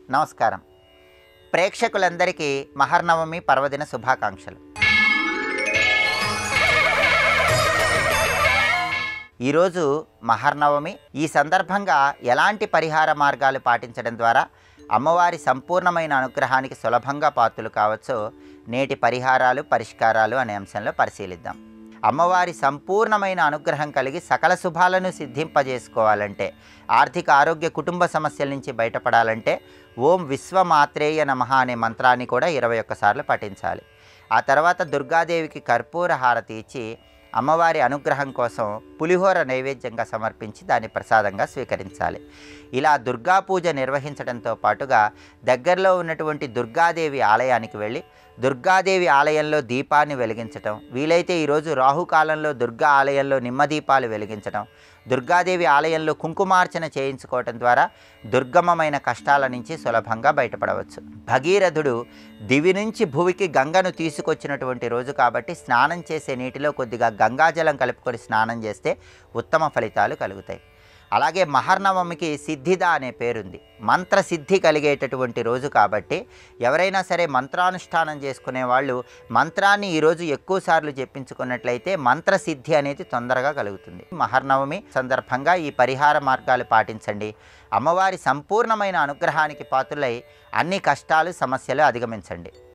నమస్కారం ప్రేక్షకులందరికీ మహర్నవమి పర్వదిన శుభాకాంక్షలు ఈరోజు మహర్నవమి ఈ సందర్భంగా ఎలాంటి పరిహార మార్గాలు పాటించడం ద్వారా అమ్మవారి సంపూర్ణమైన అనుగ్రహానికి సులభంగా పాత్రలు కావచ్చో నేటి పరిహారాలు పరిష్కారాలు అనే అంశంలో పరిశీలిద్దాం అమ్మవారి సంపూర్ణమైన అనుగ్రహం కలిగి సకల శుభాలను సిద్ధింపజేసుకోవాలంటే ఆర్థిక ఆరోగ్య కుటుంబ సమస్యల నుంచి బయటపడాలంటే ఓం విశ్వమాత్రేయ నమః అనే మంత్రాన్ని కూడా ఇరవై ఒక్కసార్లు పఠించాలి ఆ తర్వాత దుర్గాదేవికి కర్పూర హారతి ఇచ్చి అమ్మవారి అనుగ్రహం కోసం పులిహోర నైవేద్యంగా సమర్పించి దాన్ని ప్రసాదంగా స్వీకరించాలి ఇలా దుర్గా పూజ నిర్వహించడంతో పాటుగా దగ్గరలో ఉన్నటువంటి దుర్గాదేవి ఆలయానికి వెళ్ళి దుర్గాదేవి ఆలయంలో దీపాన్ని వెలిగించటం వీలైతే ఈరోజు రాహుకాలంలో దుర్గా ఆలయంలో నిమ్మదీపాలు వెలిగించటం దుర్గాదేవి ఆలయంలో కుంకుమార్చన చేయించుకోవటం ద్వారా దుర్గమమైన కష్టాల నుంచి సులభంగా బయటపడవచ్చు భగీరథుడు దివి నుంచి భువికి గంగను తీసుకొచ్చినటువంటి రోజు కాబట్టి స్నానం చేసే నీటిలో కొద్దిగా గంగాజలం కలుపుకొని స్నానం చేస్తే ఉత్తమ ఫలితాలు కలుగుతాయి అలాగే మహర్నవమికి సిద్ధిద అనే పేరుంది మంత్ర సిద్ధి కలిగేటటువంటి రోజు కాబట్టి ఎవరైనా సరే మంత్రానుష్ఠానం చేసుకునే వాళ్ళు మంత్రాన్ని ఈరోజు ఎక్కువ సార్లు చెప్పించుకున్నట్లయితే మంత్ర సిద్ధి అనేది తొందరగా కలుగుతుంది మహర్నవమి సందర్భంగా ఈ పరిహార మార్గాలు పాటించండి అమ్మవారి సంపూర్ణమైన అనుగ్రహానికి పాత్రులై అన్ని కష్టాలు సమస్యలు అధిగమించండి